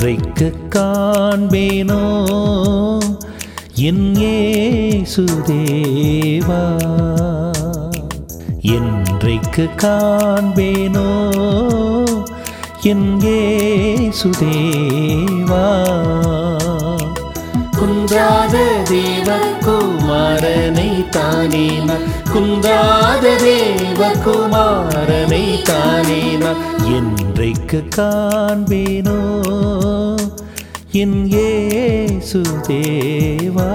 என்றைக்கு காண்பேனோ என் ஏசுதேவா என்றைக்கு காண்பேனோ என் ஏசுதேவா குன்றாத தேவ குமாரனை தானே நான் குன்றாத தேவ குமாரனை தானே நான் என்றைக்கு காண்பேனோ என் ஏசுதேவா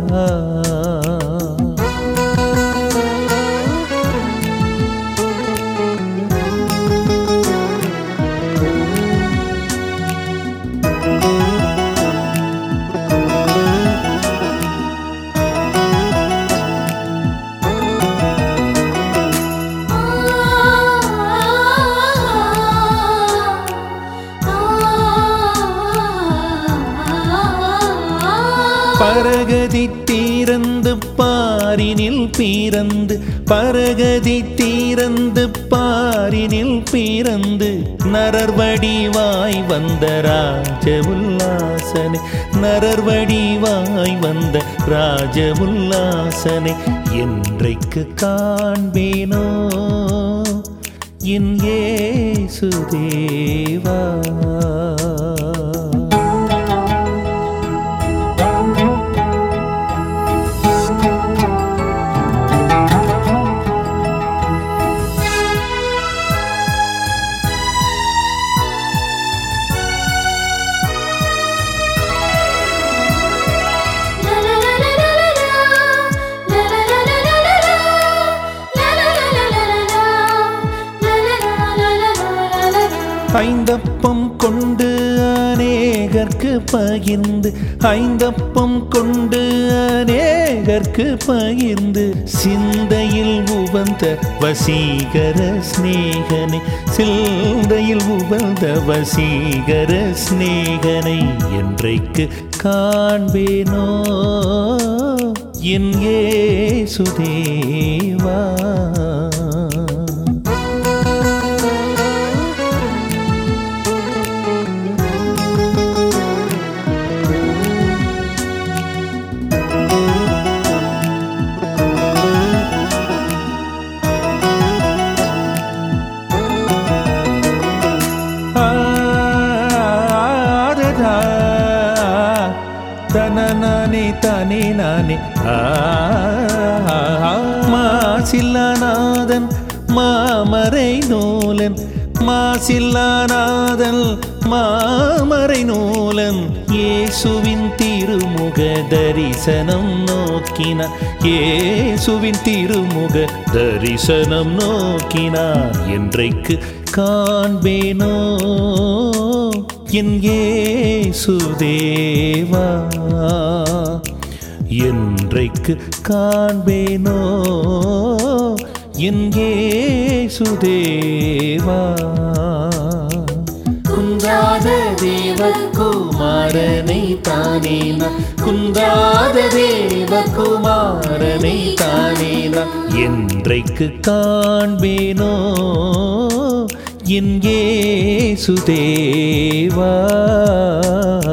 பரகதி தீரந்து பாரினில் பீரந்து பரகதி தீரந்து பாரினில் பீரந்து நரர்வடிவாய் வந்த ராஜ உல்லாசனை நரர்வடிவாய் வந்த ராஜ உல்லாசனை என்றைக்கு காண்பேனோ என் ஏசுதேவா ஐந்தப்பம் கொண்டு அநேகர்க்கு பகிர்ந்து ஐந்தப்பம் கொண்டு அநேகர்க்கு பகிர்ந்து சிந்தையில் உவந்த வசீகர சிநேகனை சிந்தையில் உவந்த வசீகர சிநேகனை என்றைக்கு காண்பேனோ என் ஏசுதேவா தனநானே தானே நானே மாசில்லாநாதன் மாமரை நூலன் மாசில்லாநாதன் மாமரை நூலன் இயேசுவின் திருமுக தரிசனம் நோக்கினார் இயேசுவின் திருமுக தரிசனம் நோக்கினார் என்றைக்கு காண்பேனோ என் ஏசுதேவா என்றைக்கு காண்பேனோ என் ஏசுதேவா குன்றாத தேவ குமாரனை தானே நான் குன்றாத தேவ குமாரனை தானே நான் என்றைக்கு காண்பேனோ என் ஏசுதேவா